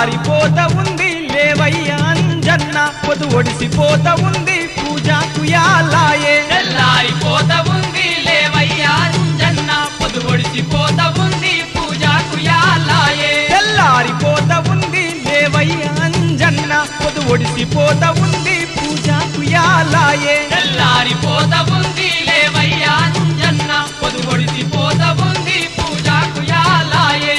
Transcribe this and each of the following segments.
తెల్లారిపోత ఉంది లేవయ్యా అంజన్న పొదు ఒడిసిపోత ఉంది పూజాకు యాలాయే తెల్లారిపోత ఉంది లేవయ్యా అంజన్న పొదు ఒడిసిపోత ఉంది పూజకు యాలాయే తెల్లారిపోత ఉంది లేవయ్యా అంజన్న పొదు ఒడిసిపోత ఉంది పూజాకు యాలాయే తెల్లారిపోత ఉంది లేవయ్యా అంజన్న పొదు ఒడిసిపోత ఉంది పూజకు యాలాయే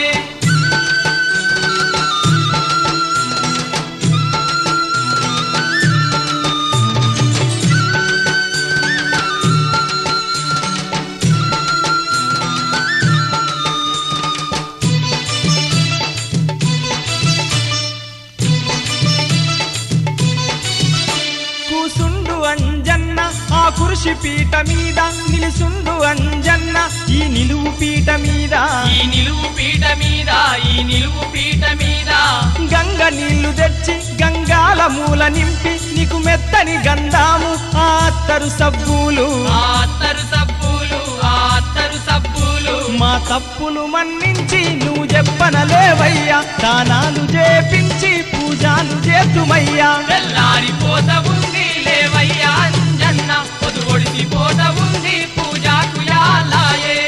కూసుండు అంజన్న ఆ కురుషి పీట మీద నిలుసుండు అంజన్న ఈ నిలువు పీట మీద ఈ నిలువు పీట మీద ఈ నిలువు పీట మీద గంగ నీళ్లు తెచ్చి గంగాల మూల నింపి నీకు మెత్తని గంధాము ఆ అత్తరు సబ్బులు ఆ అత్తరు సబ్బులు ఆ అత్తరు సబ్బులు మా తప్పులు మన్నించి నువ్వు చెప్పనలేవయ్యా దానాలు చేపించి పూజాలు చేతుమయ్యా తెల్లారిపోత ఉంది లేవయ్యా అంజన్న పొదు ఒడిసిపోత ఉంది పూజకు యాలాయే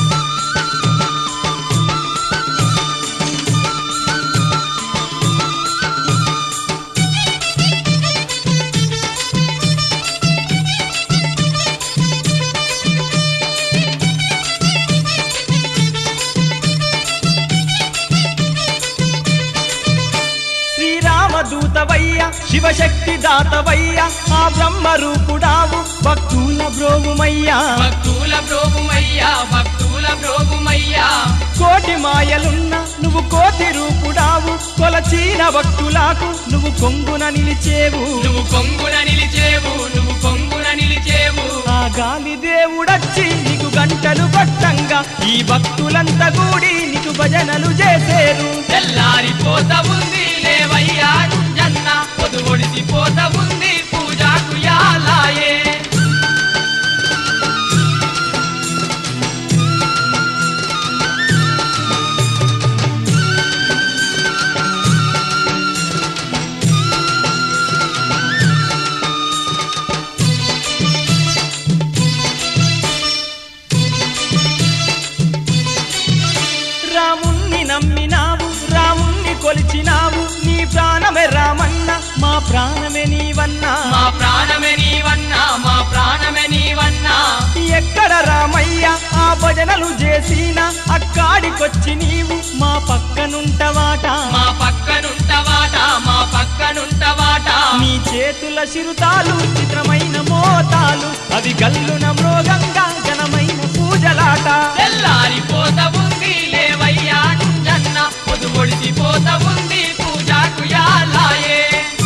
శ్రీరామదూతవయ్య శివశక్తి దాతవయ్య ఆ బ్రహ్మ రూపుడావు భక్తుల బ్రోగుమయ్యా భక్తుల ప్రోగుమయ్యా భక్తుల ప్రోగుమయ్యా కోటి మాయలున్న నువ్వు కోటి రూపుడావు కొలచీన భక్తులకు నువ్వు కొంగున నిలిచేవు నువ్వు కొంగున నిలిచేవు నువ్వు కొంగున నిలిచేవు ఆ గాలి దేవుడచ్చి నీకు గంటలు కొట్టంగా ఈ భక్తులంతా కూడి నీకు భజనలు చేసేరు తెల్లారిపోత ఉంది లేవయ్యా అంజన్న పొదు ఒడిసిపోత ఉంది పూజకు యాలాయే రాముణ్ణి నమ్మినావు రాముణ్ణి కొలిచినావు నీ ప్రాణమే రామన్న మా ప్రాణమే నీవన్నా మా ప్రాణమే నీవన్నా మా ప్రాణమే నీవన్నా ఎక్కడ రామయ్య ఆ భజనలు చేసిన అక్కాడికొచ్చి నీవు మా పక్కనుంటవాట మా పక్కనుంటవాట మా పక్కనుంటవాట నీ చేతుల చిరుతాలు చిత్రమైన మోతాలు అవి గల్లున మృగంగా ఘనమైన పూజలాట తెల్లారిపోత ఉంది లేవయ్యా అంజన్న పొదు ఒడిసిపోత ఉంది పూజకు యాలాయే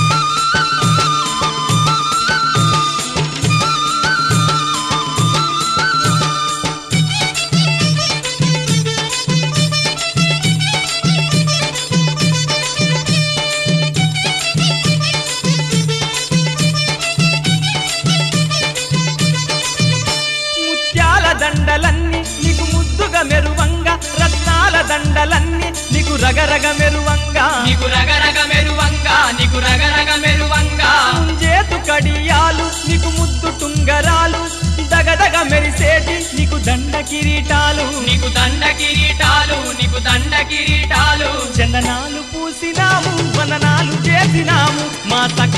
ముత్యాల దండలన్నీ నీకు ముద్దుగా మెరువంగా రత్నాల దండలన్నీ నీకు రగరగ మెరువంగా నీకు రగరగ మెరువంగా నీకు రగరగ మెరువంగా చేతు కడియాలు నీకు ముద్దు టుంగరాలు దగదగ మెరిసేటి నీకు దండ కిరీటాలు నీకు దండ కిరీటాలు నీకు దండ కిరీటాలు చందనాలు పూసినాము వందనాలు చేసినాము మా సకల